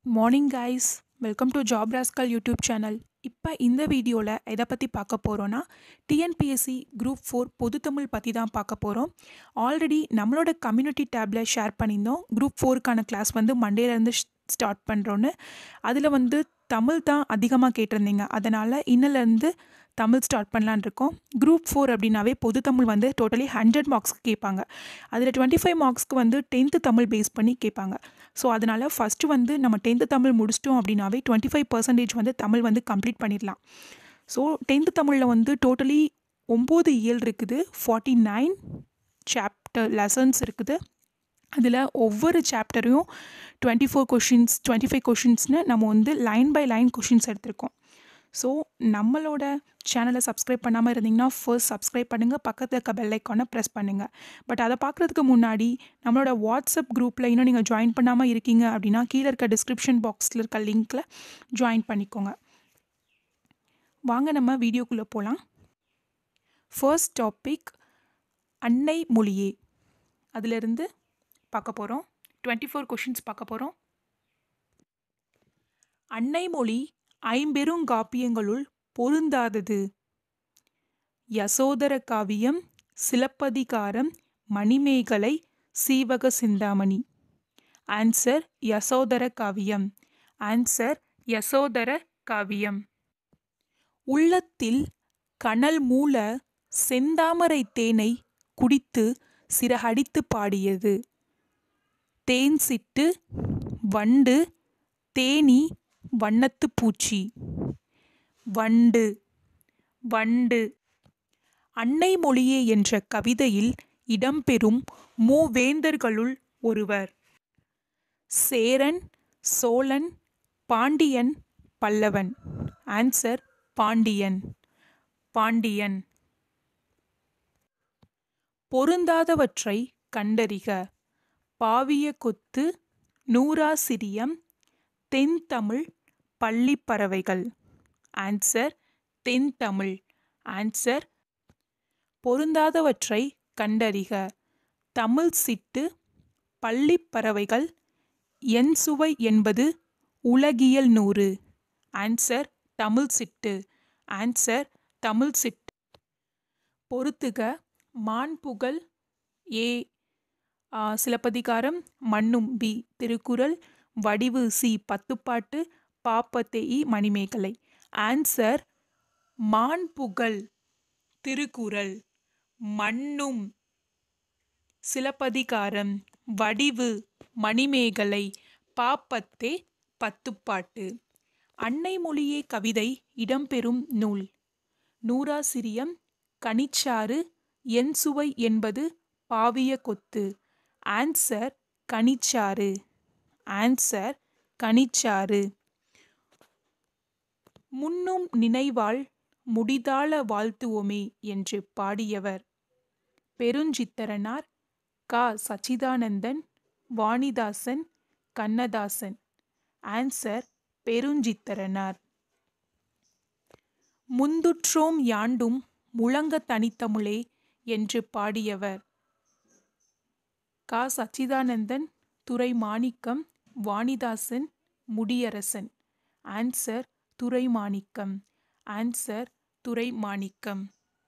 morning guys welcome to Job Rascal YouTube channel இப்போ இந்த வீடியோவில் எதை பற்றி பார்க்க போகிறோன்னா டிஎன்பிஎஸ்சி குரூப் ஃபோர் பொதுத்தமிழ் பற்றி தான் பார்க்க போகிறோம் ஆல்ரெடி நம்மளோட கம்யூனிட்டி டேப்பில் ஷேர் பண்ணியிருந்தோம் குரூப் ஃபோருக்கான கிளாஸ் வந்து மண்டேலேருந்து ஸ்டார்ட் பண்ணுறோன்னு அதில் வந்து தமிழ் தான் அதிகமாக கேட்டிருந்தீங்க அதனால் இன்னிலேருந்து தமிழ் ஸ்டார்ட் பண்ணலான்னு இருக்கோம் குரூப் ஃபோர் அப்படின்னாவே பொது தமிழ் வந்து டோட்டலி ஹண்ட்ரட் மார்க்ஸ்க்கு கேட்பாங்க அதில் டுவெண்ட்டி ஃபைவ் மார்க்ஸ்க்கு வந்து டென்த்து தமிழ் பேஸ் பண்ணி கேட்பாங்க ஸோ அதனால் ஃபஸ்ட்டு வந்து நம்ம டென்த்து தமிழ் முடிச்சிட்டோம் அப்படின்னாவே டுவெண்ட்டி ஃபைவ் பர்சன்டேஜ் வந்து தமிழ் வந்து கம்ப்ளீட் பண்ணிடலாம் ஸோ டென்த்து தமிழில் வந்து டோட்டலி ஒம்பது இயல் இருக்குது ஃபார்ட்டி நைன் சாப்டர் லெசன்ஸ் இருக்குது அதில் ஒவ்வொரு சாப்டரையும் twenty four questions twenty five கொஷின்ஸ்னு நம்ம வந்து லைன் பை லைன் கொஷின்ஸ் எடுத்திருக்கோம் ஸோ நம்மளோட சேனலை சப்ஸ்கிரைப் பண்ணாமல் இருந்தீங்கன்னா ஃபர்ஸ்ட் சப்ஸ்கிரைப் பண்ணுங்கள் பக்கத்தில் இருக்க பெல் ஐக்கானை ப்ரெஸ் பண்ணுங்கள் பட் அதை பார்க்குறதுக்கு முன்னாடி நம்மளோட வாட்ஸ்அப் குரூப்பில் இன்னும் நீங்கள் ஜாயின் பண்ணாமல் இருக்கீங்க அப்படின்னா கீழே இருக்க டிஸ்கிரிப்ஷன் பாக்ஸில் இருக்க லிங்க்கில் ஜாயின் பண்ணிக்கோங்க வாங்க நம்ம வீடியோக்குள்ளே போகலாம் ஃபர்ஸ்ட் டாபிக் அன்னை மொழியே அதிலிருந்து பார்க்க போகிறோம் டுவெண்ட்டி ஃபோர் கொஷின்ஸ் பார்க்க போகிறோம் அன்னை மொழி ஐம்பெருங்காப்பியங்களுள் பொருந்தாதது யசோதர காவியம் சிலப்பதிகாரம் மணிமேகலை சீவக சிந்தாமணி ஆன்சர் யசோதர காவியம் ஆன்சர் யசோதர காவியம் உள்ளத்தில் கனல் மூல செந்தாமரை தேனை குடித்து சிறகடித்து பாடியது தேன் சிட்டு வண்டு தேனி வண்ணத்து பூச்சி வண்டு வண்டு அன்னை மொழியே என்ற கவிதையில் இடம்பெறும் மூவேந்தர்களுள் ஒருவர் சேரன் சோழன் பாண்டியன் பல்லவன் ஆன்சர் பாண்டியன் பாண்டியன் பொருந்தாதவற்றை கண்டறிக பாவிய கொத்து நூறாசிரியம் தென்தமிழ் பள்ளிப்பறவைகள் ஆன்சர் தென்தமிழ் ஆன்சர் பொருந்தாதவற்றை கண்டறிக தமிழ் சிட்டு பள்ளிப்பறவைகள் என் சுவை என்பது உலகியல் நூறு ஆன்சர் தமிழ் சிட்டு ஆன்சர் தமிழ் சிட்டு பொறுத்துக மான்புகழ் ஏ சிலப்பதிகாரம் மண்ணும் பி திருக்குறள் வடிவு சி பத்துப்பாட்டு பாப்பத்தே இ மணிமேகலை ஆன்சர் மான்புகழ் திருக்குறள் மண்ணும் சிலப்பதிகாரம் வடிவு மணிமேகலை பாப்பத்தே பத்துப்பாட்டு அன்னை மொழியே கவிதை இடம்பெறும் நூல் நூறாசிரியம் கனிச்சாறு என் சுவை என்பது பாவிய கொத்து ஆன்சர் கனிச்சாறு ஆன்சர் கனிச்சாறு முன்னும் நினைவால் முடிதாள வாழ்த்துவோமே என்று பாடியவர் பெருஞ்சித்தரனார் கா சச்சிதானந்தன் வாணிதாசன் கண்ணதாசன் ஆன்சர் பெருஞ்சித்தரனார் முந்துற்றோம் யாண்டும் முழங்க தனித்தமிழே என்று பாடியவர் கா சச்சிதானந்தன் துரை மாணிக்கம் வாணிதாசன் முடியரசன் ஆன்சர் துரை மாணிக்கம் ஆன்சர் துரை மாணிக்கம்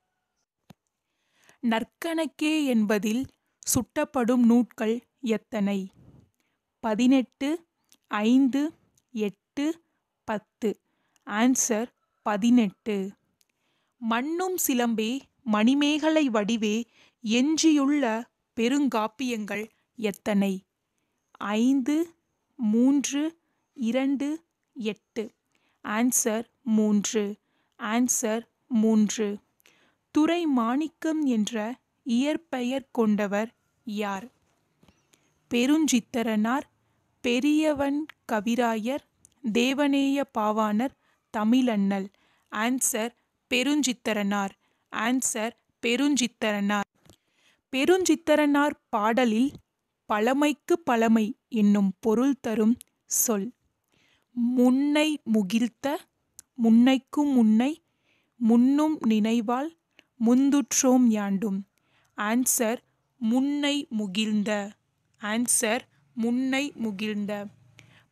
நற்கணக்கே என்பதில் சுட்டப்படும் நூட்கள் எத்தனை பதினெட்டு ஐந்து எட்டு பத்து ஆன்சர் பதினெட்டு மண்ணும் சிலம்பே மணிமேகலை வடிவே எஞ்சியுள்ள பெருங்காப்பியங்கள் எத்தனை ஐந்து மூன்று இரண்டு எட்டு ஆன்சர் மூன்று ஆன்சர் மூன்று துரை மாணிக்கம் என்ற இயற்பெயர் கொண்டவர் யார் பெருஞ்சித்தரனார் பெரியவன் கவிராயர் தேவநேய பாவாணர் தமிழண்ணல் ஆன்சர் பெருஞ்சித்தரனார் ஆன்சர் பெருஞ்சித்தரனார் பெருஞ்சித்தரனார் பாடலில் பழமைக்கு பழமை என்னும் பொருள் தரும் சொல் முன்னை முகிழ்த்த முன்னைக்கும் முன்னை முன்னும் நினைவால் முந்துற்றோம் யாண்டும் ஆன்சர் முன்னை முகிழ்ந்த ஆன்சர் முன்னை முகிழ்ந்த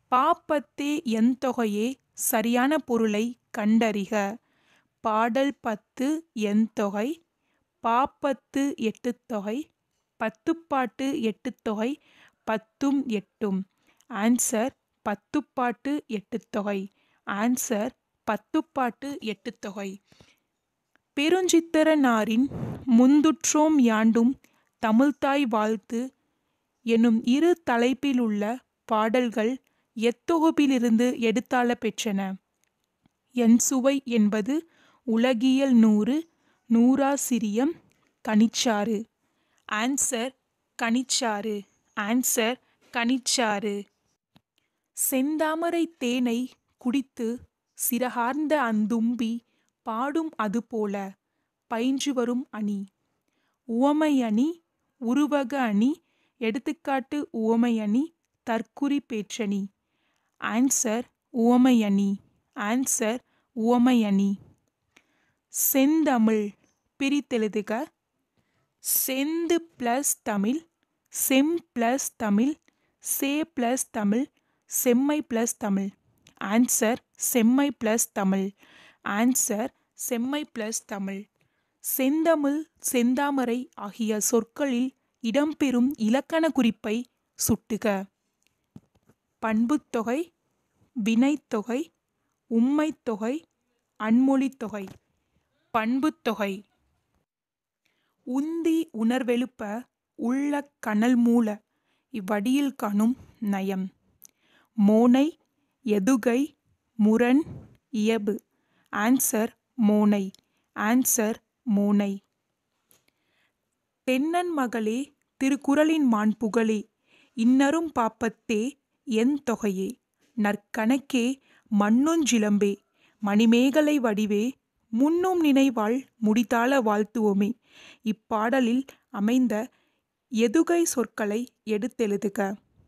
பாப்பத்தே எந்தொகையே சரியான பொருளை கண்டறிக பாடல் பத்து எந்தொகை பாப்பத்து எட்டுத்தொகை பத்துப்பாட்டு எட்டுத்தொகை பத்தும் எட்டும் ஆன்சர் பத்துப்பாட்டு எட்டுத்தொகை ஆன்சர் பத்துப்பாட்டு எட்டுத்தொகை பெருஞ்சித்திரனாரின் முந்துற்றோம் யாண்டும் தமிழ்த்தாய் வாழ்த்து எனும் இரு தலைப்பிலுள்ள பாடல்கள் எத்தொகுப்பிலிருந்து எடுத்தாள பெற்றன என் சுவை என்பது உலகியல் நூறு நூறாசிரியம் கனிச்சாறு ஆன்சர் கனிச்சாறு ஆன்சர் கனிச்சாறு செந்தாமரை தேனை குடித்து சிறகார்ந்த அந்தும்பி பாடும் அதுபோல பயின்று வரும் அணி உவமை அணி உருவக அணி எடுத்துக்காட்டு உவமை அணி தற்குறி பேற்றணி ஆன்சர் உவமை அணி ஆன்சர் உவமை அணி செந்தமிழ் பிரித்தெழுதுக செந்து ப்ளஸ் தமிழ் செம் ப்ளஸ் தமிழ் சே ப்ளஸ் தமிழ் செம்மை ப்ளஸ் தமிழ் ஆன்சர் செம்மை ப்ளஸ் தமிழ் ஆன்சர் செம்மை ப்ளஸ் தமிழ் செந்தமிழ் செந்தாமரை ஆகிய சொற்களில் இடம்பெறும் இலக்கண குறிப்பை சுட்டுக பண்புத்தொகை வினைத்தொகை உம்மைத்தொகை அன்மொழித்தொகை பண்புத்தொகை உந்தி உணர்வெழுப்ப உள்ள கனல் மூல இவ்வடியில் காணும் நயம் மோனை எதுகை முரண் இயபு ஆன்சர் மோனை ஆன்சர் மோனை தென்னன் மகளே திருக்குறளின் மான் புகழே இன்னரும் பாப்பத்தே என் தொகையே நற்கணக்கே மண்ணுஞ்சிலம்பே மணிமேகலை வடிவே முன்னும் நினைவாள் முடித்தாள வாழ்த்துவோமே இப்பாடலில் அமைந்த எதுகை சொற்களை எடுத்தெழுதுக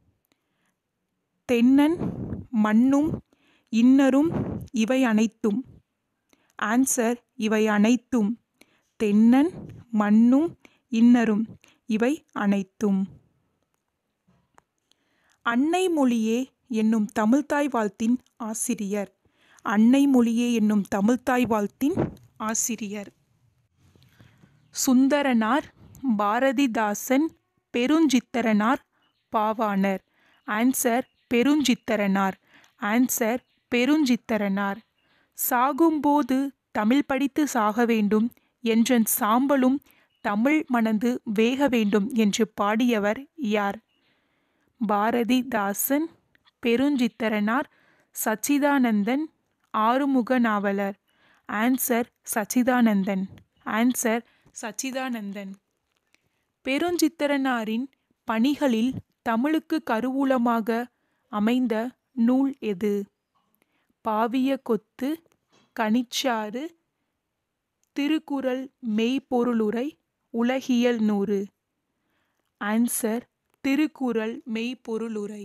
தென்னன் மண்ணும் இன்னரும் இவை அனைத்தும் ஆன்சர் இவை அனைத்தும் தென்னன் மண்ணும் இன்னரும் இவை அனைத்தும் அன்னை மொழியே என்னும் தமிழ்த்தாய் வாழ்த்தின் ஆசிரியர் அன்னை மொழியே என்னும் தமிழ்த்தாய் வாழ்த்தின் ஆசிரியர் சுந்தரனார் பாரதிதாசன் பெருஞ்சித்திரனார் பாவாணர் ஆன்சர் பெருஞ்சித்திரனார் ஆன்சர் பெருஞ்சித்திரனார் சாகும்போது தமிழ் படித்து சாக வேண்டும் என்றன் சாம்பலும் தமிழ் மணந்து வேக வேண்டும் என்று பாடியவர் யார் பாரதிதாசன் பெருஞ்சித்திரனார் சச்சிதானந்தன் ஆறுமுக நாவலர் ஆன்சர் சச்சிதானந்தன் ஆன்சர் சச்சிதானந்தன் பெருஞ்சித்திரனாரின் பணிகளில் தமிழுக்கு கருவூலமாக அமைந்த நூல் எது பாவிய கொத்து கனிச்சாறு திருக்குறள் மெய்ப்பொருளுரை உலகியல் நூறு ஆன்சர் திருக்குறள் மெய்ப்பொருளுரை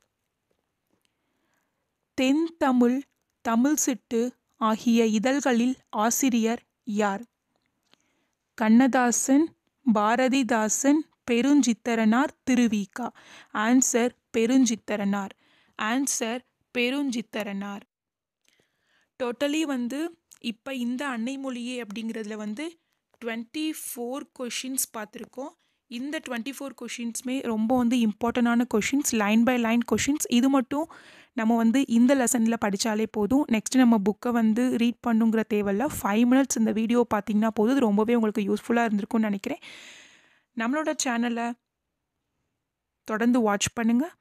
தென்தமிழ் தமிழ் சிட்டு ஆகிய இதழ்களில் ஆசிரியர் யார் Kannadasan Bharathidasan Perunchithiranar Thiruvika answer Perunchithiranar answer Perunchithiranar totally வந்து இப்போ இந்த அன்னை மொழியே அப்படிங்கிறதுல வந்து டுவெண்ட்டி ஃபோர் கொஷின்ஸ் பார்த்துருக்கோம் இந்த டுவெண்ட்டி ஃபோர் கொஷின்ஸுமே ரொம்ப வந்து இம்பார்ட்டண்டான questions line by line questions இது மட்டும் நம்ம வந்து இந்த லெசனில் படித்தாலே போதும் நெக்ஸ்ட் நம்ம புக்கை வந்து ரீட் பண்ணுங்கிற தேவையில்ல ஃபைவ் மினிட்ஸ் இந்த வீடியோ பார்த்தீங்கன்னா போதும் இது ரொம்பவே உங்களுக்கு யூஸ்ஃபுல்லாக இருந்திருக்கும்னு நினைக்கிறேன் நம்மளோட சேனலை தொடர்ந்து வாட்ச் பண்ணுங்கள்